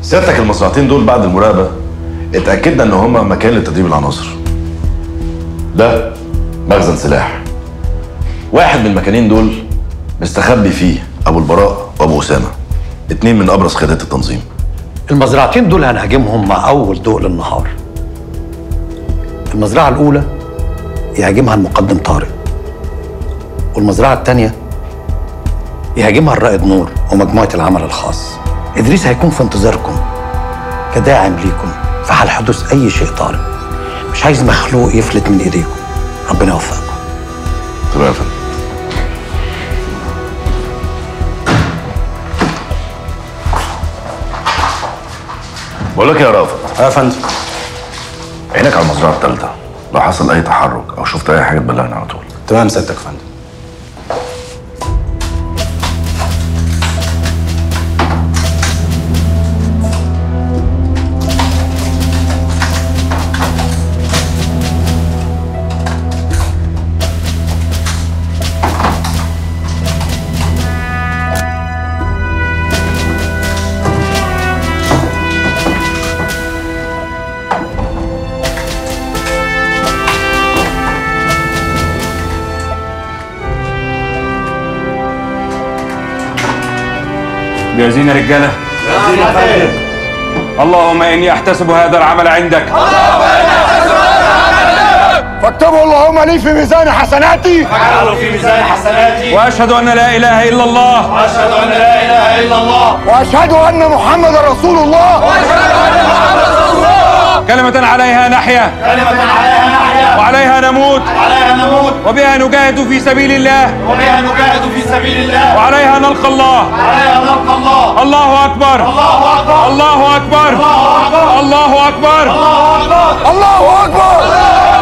سيادتك المصنعتين دول بعد المراقبه اتاكدنا ان هما مكان لتدريب العناصر ده مخزن سلاح واحد من المكانين دول مستخبي فيه ابو البراء وابو اسامه اتنين من ابرز قيادات التنظيم المزرعتين دول هنهاجمهم مع أول ضوء للنهار المزرعة الأولى يهاجمها المقدم طارق والمزرعة الثانية يهاجمها الرائد نور ومجموعة العمل الخاص إدريس هيكون في انتظاركم كداعم ليكم في حال حدوث أي شيء طارئ مش عايز مخلوق يفلت من إيديكم ربنا يوفقكم تمام يا فندم بقول لك يا رافض يا فندم عينك على المزرعه الثالثه لو حصل اي تحرك او شفت اي حاجه تبلغني على طول تمام سيادتك يا فندم جاهزين يا رجاله اللهم اني احتسب هذا العمل عندك فاكتبوا اللهم لي في ميزان حسناتي اجعله في ميزان حسناتي واشهد ان لا اله الا الله واشهد ان لا اله الا الله واشهد ان محمدا رسول الله كلمة عليها نحيا كلمة عليها نحيا وعليها نموت وعليها نموت وبها نجاهد في سبيل الله وبها نجاهد في سبيل الله وعليها نلقى الله وعليها نلقى الله الله اكبر الله اكبر الله اكبر الله اكبر الله اكبر الله اكبر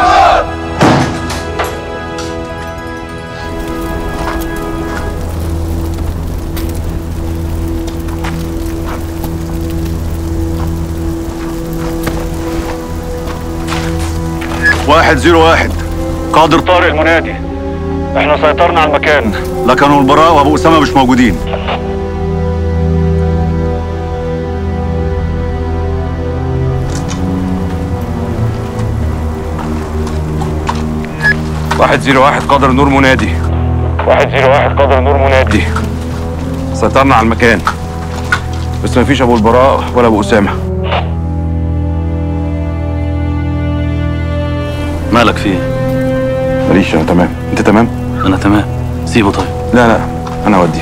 واحد زيرو واحد قادر طارق المنادي احنا سيطرنا على المكان لكن البراء وابو اسامه مش موجودين واحد زيرو واحد قدر نور منادي واحد زيرو واحد قادر نور منادي دي سيطرنا على المكان بس مفيش ابو البراء ولا ابو اسامه مالك فيه؟ ماليش انا تمام انت تمام أنا تمام سيبه طيب لا لا انا اودي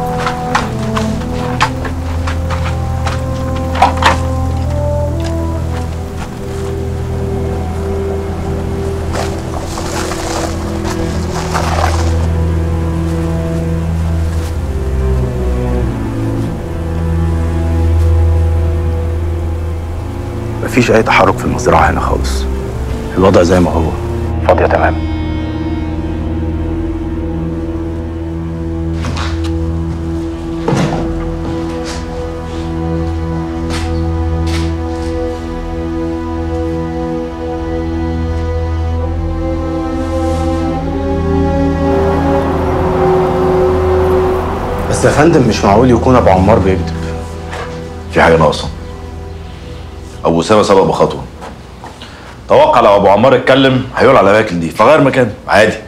مفيش أي تحرك في المزرعة هنا خالص الوضع زي ما هو فاضية تمام بس يا فندم مش معقول يكون أبو عمار بيكذب في حاجه ناقصه ابو اسامه سبق بخطوه توقع لو ابو عمار اتكلم هيقول على الاماكن دي فغير مكانه عادي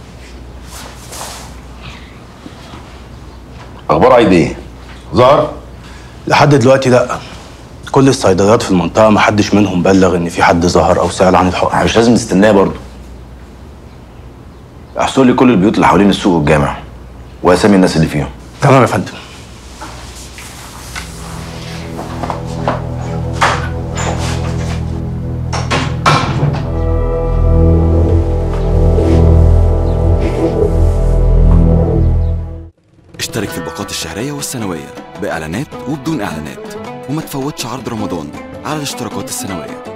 اخبار عيد ايه ظهر لحد دلوقتي لا كل الصيدليات في المنطقة محدش منهم بلغ إن في حد ظهر أو سأل عن الحقن احنا مش لازم نستناه برضه احصل لي كل البيوت اللي حوالين السوق والجامع واسامي الناس اللي فيهم تمام يا فندم اشترك في الباقات الشهرية والسنوية بإعلانات وبدون إعلانات وما تفوتش عرض رمضان على الاشتراكات السنوية